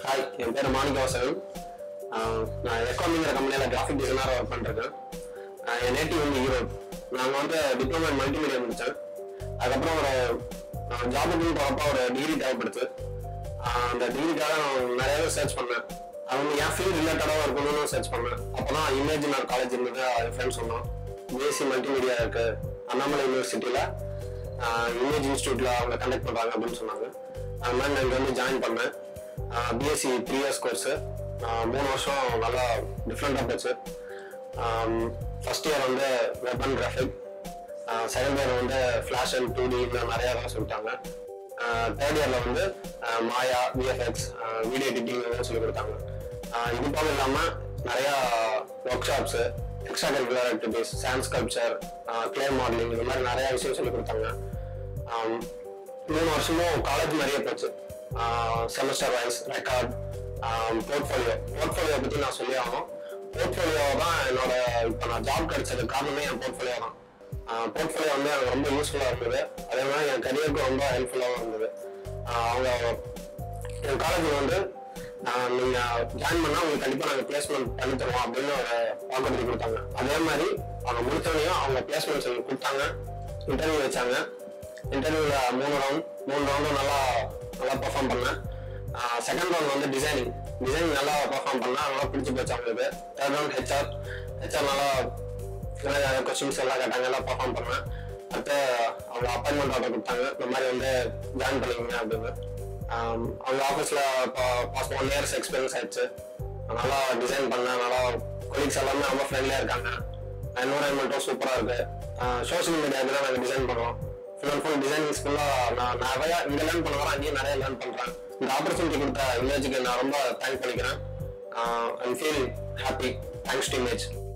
hi என் பேர் மாணிக்க வாசகன் ஆஹ் நான் எக்காமிங்கிற கம்பெனியில் கிராஃபிக் டிசைனராக ஒர்க் பண்ணிருக்கேன் ஆஹ் என் நேட்டிவ் வந்து ஈரோடு நாங்கள் வந்து டிப்ளமோ இன் மல்டிமீடியா முடித்தேன் அதுக்கப்புறம் ஒரு ஜாபுக்குன்னு போகிறப்ப ஒரு டிகிரி தேவைப்படுது ஆஹ் அந்த டிகிரிக்காக நான் நிறையவே சர்ச் பண்ணேன் அவங்க என் ஃபீல்ட் ரிலேட்டடாக இருக்கணும்னு சர்ச் பண்ணேன் அப்போ தான் இமேஜ் நான் காலேஜ் இருந்தது அது ஃப்ரெண்ட்ஸ் சொன்னோம் பிஎஸ்சி மல்டிமீடியா இருக்கு அண்ணாமலை யூனிவர்சிட்டியில் இமேஜ் இன்ஸ்டியூட்டில் அவங்க கண்டக்ட் பண்ணுறாங்க அப்படின்னு சொன்னாங்க அது மாதிரி நான் இங்கே வந்து ஜாயின் பண்ணேன் பிஎஸ்சி த்ரீ இயர்ஸ் கோர்ஸு மூணு வருஷம் நல்லா டிஃப்ரெண்ட்டாக போச்சு ஃபர்ஸ்ட் இயர் வந்து web and graphic second year வந்து ஃப்ளாஷ் அண்ட் டூ டி இந்த நிறையா தான் சொல்லிட்டாங்க தேர்ட் இயரில் வந்து ஆஹ் மாயா விஎஃப்எக்ஸ் வீடியோ எடிட்டிங் சொல்லி கொடுத்தாங்க ஆஹ் இது போல இல்லாமல் நிறையா workshops extra curricular activities chance culture clay modelling இந்த மாதிரி நிறையா விஷயம் சொல்லி கொடுத்தாங்க ஆம், மூணு வருஷமும் காலேஜ் மாதிரியே போச்சு semester wise record portfolio portfolio பற்றி நான் சொல்லி ஆகணும் போர்ட்ஃபோலியோ தான் என்னோட இப்போ நான் ஜாப் கிடைச்சதுக்கு காரணமே என் போர்ட்ஃபோலியோ தான் போர்ட்ஃபோலியோ வந்து எனக்கு ரொம்ப யூஸ்ஃபுல்லாக இருந்தது அதே மாதிரி என் கரியருக்கு ரொம்ப ஹெல்ப்ஃபுல்லாகவும் இருந்தது ஆஹ் அவங்க என் காலேஜில் வந்து ஆஹ் நீங்க ஜாயின் பண்ணா உங்களுக்கு கண்டிப்பா நாங்க பிளேஸ்மெண்ட் பண்ணி தருவோம் அப்படின்னு ஒரு வாக்குறுதி கொடுத்தாங்க அதே மாதிரி அவங்க முடித்தவனையும் அவங்க பிளேஸ்மெண்ட்ஸ் எங்களுக்கு கொடுத்தாங்க இன்டர்வியூ வச்சாங்க இன்டர்வியூல மூணு ரவுண்ட் மூணு ரவுண்டும் நல்லா நல்லா பெர்ஃபார்ம் பண்ணேன் செகண்ட் ரவுண்ட் வந்து டிசைனிங் டிசைனிங் நல்லா பெர்ஃபார்ம் பண்ணேன் நல்லா பிடிச்சி போச்சு அவங்களுக்கு தேர்ட் ரவுண்ட் ஹெச்ஆர் ஹெச்ஆர் நல்லா கொஸ்டின்ஸ் எல்லாம் கேட்டாங்க எல்லாம் பெர்ஃபார்ம் பண்ணேன் அடுத்து அவங்க அப்பாயின்மெண்ட் ஆர்டர் கொடுத்தாங்க இந்த மாதிரி வந்து ஜாயின் பண்ணிக்கங்க அப்படின்னு ஆம், அவங்க ஆஃபீஸில் பாஸ்ட் ஒன் இயர்ஸ் எக்ஸ்பீரியன்ஸ் ஆயிடுச்சு நல்லா டிசைன் பண்ணேன் நல்லா கொலீக்ஸ் எல்லாமே ரொம்ப ஃப்ரெண்ட்லியாக இருக்காங்க என்வரான்மெண்ட்டும் சூப்பராக இருக்கு சோஷியல் மீடியாவுக்கு தான் நாங்கள் டிசைன் பண்ணுறோம் ஃபுல் அண்ட் ஃபுல் டிசைனிங்ஸ் ஃபுல்லாக நான் நிறையா இங்கே லேர்ன் பண்ண வர அங்கேயும் நிறைய லேர்ன் பண்ணுறேன் இந்த ஆப்பர்ச்சுனிட்டி கொடுத்த இமேஜுக்கு நான் ரொம்ப தேங்க் பண்ணிக்கிறேன் I feel happy thanks to image